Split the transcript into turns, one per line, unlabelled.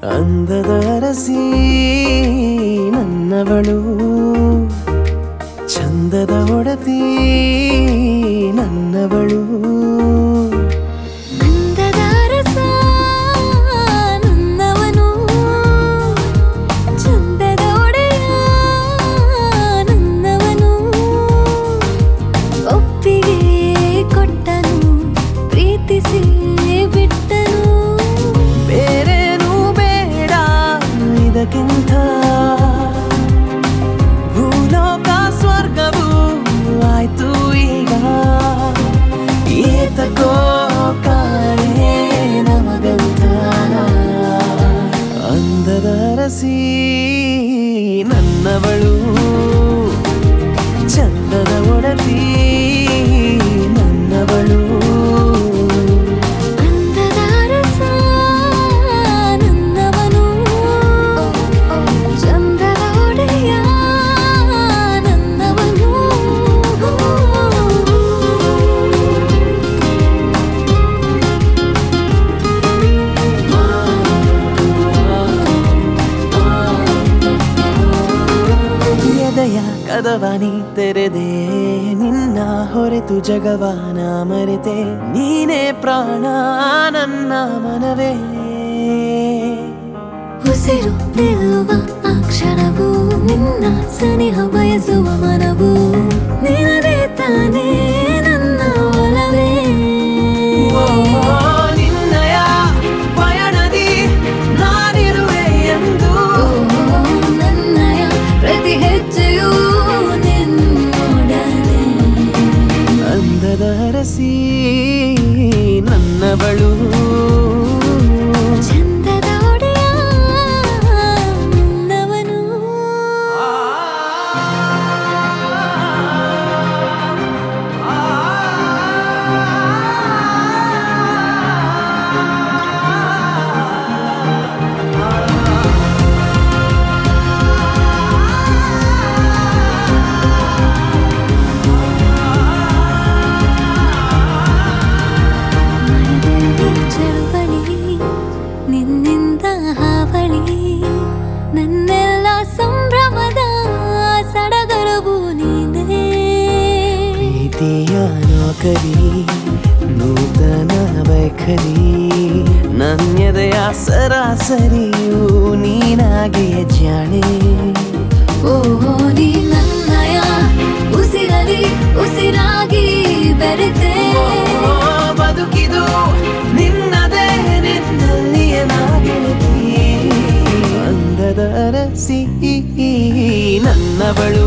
ಅಂದದ ರಸಿ ನನ್ನವಳು ಚಂದದ ಒಡತಿ ನನ್ನವಳು
ಅಂದದ ರಸ ನನ್ನವನು ಚಂದದ ಒಡೆಯ ನನ್ನವನು ಒಪ್ಪಿಗೆ ಕೊಟ್ಟನು ಪ್ರೀತಿಸಿ ಬಿಟ್ಟನು
ಬೇರೇನೂ ಬೇಡ ಇದಕ್ಕಿಂತ ಭೂಲೋಕ ಸ್ವರ್ಗವು ಆಯ್ತು ಈಗ ಏತಕೋ ಕಾಣೆ ನಮಗಂತ ಅಂದದ ರಸಿ ನನ್ನವಳು ಚಂದದ ಒಡತಿ ನನ್ನವಳು
ಅಂದದ ರಸ ನನ್ನವನು ಚಂದದ ಒಡೆಯ ನನ್ನವನು
ಎದೆಯ ಕದವನಿ ತೆರೆದೆ ನಿನ್ನ ಹೊರೆತು ಜಗವಾನ ಮರೆತೆ ನೀನೇ ಪ್ರಾಣ ನನ್ನ ಮನವೇ
ಉಸಿರು ನಿಲ್ಲುವ ಆ ಕ್ಷಣವು ನಿನ್ನ ಸನಿಹ ಬಯಸುವ ಮನವು ನಿನದೇ ತಾನೇ ನನ್ನ ಒಲವೇ
ಓ, ನಿನ್ನಯ ಪಯಣದಿ ನಾನಿರುವೆ ಎಂದು
ಓ, ನನ್ನಯ ಪ್ರತಿ ಹೆಜ್ಜೆಯೂ ನಿನ್ನೊಡನೆ
ಅಂದದ ರಸಿ ನನ್ನವಳು
ಚಂದದ ಒಡೆಯ ನನ್ನವನು ಮನದಲ್ಲಿ ಚಳುವಳಿ ನಿನ್ನಿಂದ ಹಾವಳಿ ನನ್ನೆಲ್ಲ ಸಂಭ್ರಮದ ಸಡಗರವು ನೀನೇ
ಪ್ರೀತಿಯ ನೌಕರಿ ನೂತನ ವೈಖರಿ ನನ್ಯದೆಯ ಸರಾಸರಿಯು ನೀನಾಗಿಯೇ ಜಾಣೆ
ಓಹೋ ನೀ ನನ್ನಯ ಉಸಿರಲಿ ಉಸಿರಾಗಿ ಬೆರೆತೆ
ಓ, ಬದುಕಿದು ನಿನ್ನದೇ ನಿನ್ನಲ್ಲಿಯೇ ನಾಗೆಳತಿ ಅಂದದ ರಸಿ ನನ್ನವಳು